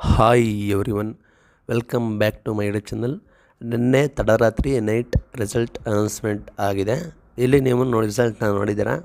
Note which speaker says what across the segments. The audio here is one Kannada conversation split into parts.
Speaker 1: hi everyone welcome back to my YouTube channel ನಿನ್ನೆ ತಡರಾತ್ರಿ ನೈಟ್ ರಿಸಲ್ಟ್ ಅನೌನ್ಸ್ಮೆಂಟ್ ಆಗಿದೆ ಇಲ್ಲಿ ನೀವು ನೋಡಿ ರಿಸಲ್ಟ್ನ ನೋಡಿದ್ದೀರಾ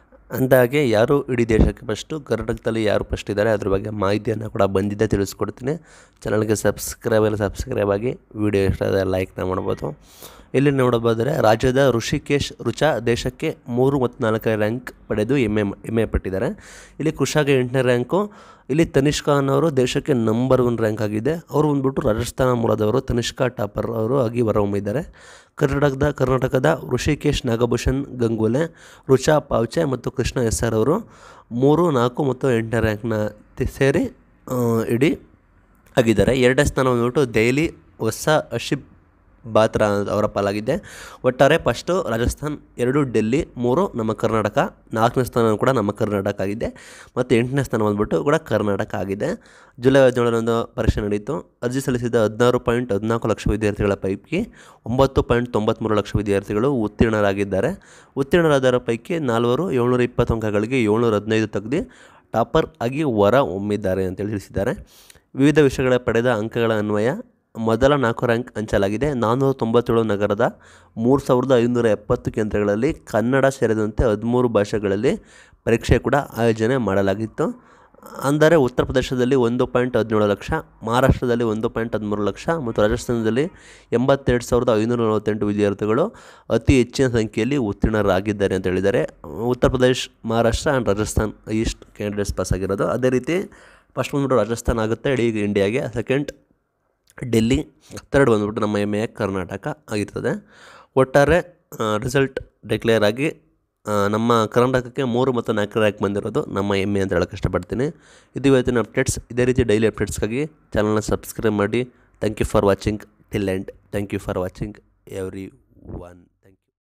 Speaker 1: ಅಂದಾಗೆ ಯಾರು ಇಡೀ ದೇಶಕ್ಕೆ ಫಸ್ಟು ಕರ್ನಾಟಕದಲ್ಲಿ ಯಾರು ಫಸ್ಟ್ ಇದ್ದಾರೆ ಅದ್ರ ಬಗ್ಗೆ ಮಾಹಿತಿಯನ್ನು ಕೂಡ ಬಂದಿದ್ದೆ ತಿಳಿಸ್ಕೊಡ್ತೀನಿ ಚಾನಲ್ಗೆ ಸಬ್ಸ್ಕ್ರೈಬ್ ಎಲ್ಲ ಸಬ್ಸ್ಕ್ರೈಬ್ ಆಗಿ ವಿಡಿಯೋ ಇಷ್ಟ ಆದರೆ ಲೈಕ್ನ ಮಾಡ್ಬೋದು ಇಲ್ಲಿ ನೋಡಬಹುದರೆ ರಾಜ್ಯದ ಋಷಿಕೇಶ್ ರುಚಾ ದೇಶಕ್ಕೆ ಮೂರು ಮತ್ತು ನಾಲ್ಕನೇ ರ್ಯಾಂಕ್ ಪಡೆದು ಹೆಮ್ಮೆ ಹೆಮ್ಮೆ ಪಟ್ಟಿದ್ದಾರೆ ಇಲ್ಲಿ ಕೃಷಾಗೆ ಎಂಟನೇ ರ್ಯಾಂಕು ಇಲ್ಲಿ ತನಿಷ್ಕಾ ಅನ್ನೋರು ದೇಶಕ್ಕೆ ನಂಬರ್ ಒನ್ ರ್ಯಾಂಕ್ ಆಗಿದೆ ಅವರು ಬಂದ್ಬಿಟ್ಟು ರಾಜಸ್ಥಾನ ಮೂಲದವರು ತನಿಷ್ಕಾ ಟಾಪರ್ ಅವರು ಆಗಿ ಹೊರಹೊಮ್ಮಿದ್ದಾರೆ ಕರ್ನಾಟಕದ ಕರ್ನಾಟಕದ ಋಷಿಕೇಶ್ ನಾಗಭೂಷಣ್ ಗಂಗೂಲೆ ರುಚಾ ಪಾವ್ಚೆ ಮತ್ತು ಕೃಷ್ಣ ಎಸ್ ಆರ್ ಅವರು ಮೂರು ನಾಲ್ಕು ಮತ್ತು ಎಂಟನೇ ರ್ಯಾಂಕ್ನ ತಿ- ಸೇರಿ ಆ, ಇಡೀ ಆಗಿದ್ದಾರೆ ಎರಡನೇ ಸ್ಥಾನ ಬಂದ್ಬಿಟ್ಟು ದೆಹಲಿ ಹೊಸ ಅಶಿಬ್ ಬಾತ್ರಾ ಅವರ ಪಾಲಾಗಿದೆ ಒಟ್ಟಾರೆ ಫಸ್ಟು ರಾಜಸ್ಥಾನ್ ಎರಡು ಡೆಲ್ಲಿ ಮೂರು ನಮ್ಮ ಕರ್ನಾಟಕ ನಾಲ್ಕನೇ ಸ್ಥಾನ ಕೂಡ ನಮ್ಮ ಕರ್ನಾಟಕ ಆಗಿದೆ ಮತ್ತು ಎಂಟನೇ ಸ್ಥಾನ ಬಂದ್ಬಿಟ್ಟು ಕೂಡ ಕರ್ನಾಟಕ ಆಗಿದೆ ಜುಲೈ ಹದಿನೇಳರಂದು ಪರೀಕ್ಷೆ ನಡೆಯಿತು ಅರ್ಜಿ ಸಲ್ಲಿಸಿದ ಹದಿನಾರು ಪಾಯಿಂಟ್ ಹದಿನಾಲ್ಕು ಲಕ್ಷ ವಿದ್ಯಾರ್ಥಿಗಳ ಪೈಕಿ ಒಂಬತ್ತು ಪಾಯಿಂಟ್ ತೊಂಬತ್ತ್ಮೂರು ಲಕ್ಷ ವಿದ್ಯಾರ್ಥಿಗಳು ಉತ್ತೀರ್ಣರಾಗಿದ್ದಾರೆ ಉತ್ತೀರ್ಣರಾದವರ ಪೈಕಿ ನಾಲ್ವರು ಏಳ್ನೂರ ಇಪ್ಪತ್ತು ಅಂಕಗಳಿಗೆ ಏಳ್ನೂರ ಹದಿನೈದು ತೆಗೆದು ಟಾಪರ್ ಆಗಿ ಹೊರ ಹೊಮ್ಮಿದ್ದಾರೆ ಅಂತೇಳಿ ತಿಳಿಸಿದ್ದಾರೆ ವಿವಿಧ ವಿಷಯಗಳ ಪಡೆದ ಅಂಕಗಳ ಅನ್ವಯ ಮೊದಲ ನಾಲ್ಕು ರ್ಯಾಂಕ್ ಹಂಚಲಾಗಿದೆ ನಾನ್ನೂರ ತೊಂಬತ್ತೇಳು ನಗರದ ಮೂರು ಸಾವಿರದ ಐನೂರ ಎಪ್ಪತ್ತು ಕೇಂದ್ರಗಳಲ್ಲಿ ಕನ್ನಡ ಸೇರಿದಂತೆ ಹದಿಮೂರು ಭಾಷೆಗಳಲ್ಲಿ ಪರೀಕ್ಷೆ ಕೂಡ ಆಯೋಜನೆ ಮಾಡಲಾಗಿತ್ತು ಅಂದರೆ ಉತ್ತರ ಪ್ರದೇಶದಲ್ಲಿ ಒಂದು ಪಾಯಿಂಟ್ ಹದಿನೇಳು ಲಕ್ಷ ಮಹಾರಾಷ್ಟ್ರದಲ್ಲಿ ಒಂದು ಪಾಯಿಂಟ್ ಹದಿಮೂರು ಲಕ್ಷ ಮತ್ತು ರಾಜಸ್ಥಾನದಲ್ಲಿ ಎಂಬತ್ತೆರಡು ಸಾವಿರದ ಐನೂರ ನಲವತ್ತೆಂಟು ವಿದ್ಯಾರ್ಥಿಗಳು ಅತಿ ಹೆಚ್ಚಿನ ಸಂಖ್ಯೆಯಲ್ಲಿ ಉತ್ತೀರ್ಣರಾಗಿದ್ದಾರೆ ಅಂತ ಹೇಳಿದ್ದಾರೆ Uttar Pradesh Maharashtra and Rajasthan east candidates pass ಆಗಿರೋದು ಅದೇ ರೀತಿ ಫಸ್ಟ್ ಬಂದ್ಬಿಟ್ಟು ರಾಜಸ್ಥಾನ್ ಆಗುತ್ತೆ ಇಡೀ ಇಂಡಿಯಾಗೆ ಸೆಕೆಂಡ್ ಡೆಲ್ಲಿ ಥರ್ಡ್ ಬಂದ್ಬಿಟ್ಟು ನಮ್ಮ ಹೆಮ್ಮೆಯ ಕರ್ನಾಟಕ ಆಗಿರ್ತದೆ ಒಟ್ಟಾರೆ ರಿಸಲ್ಟ್ ಡಿಕ್ಲೇರ್ ಆಗಿ ಆ, ನಮ್ಮ ಕರ್ನಾಟಕಕ್ಕೆ ಮೂರು ಮತ್ತು ನಾಲ್ಕು ರ್ಯಾಂಕ್ ಬಂದಿರೋದು ನಮ್ಮ ಹೆಮ್ಮೆ ಅಂತ ಹೇಳೋಕ್ಕೆ ಇಷ್ಟಪಡ್ತೀನಿ ಇದು ಇವತ್ತಿನ ಅಪ್ಡೇಟ್ಸ್ ಇದೇ ರೀತಿ ಡೈಲಿ ಅಪ್ಡೇಟ್ಸ್ಗಾಗಿ ಚಾನಲ್ನ ಸಬ್ಸ್ಕ್ರೈಬ್ ಮಾಡಿ thank you for watching till end thank you for watching every one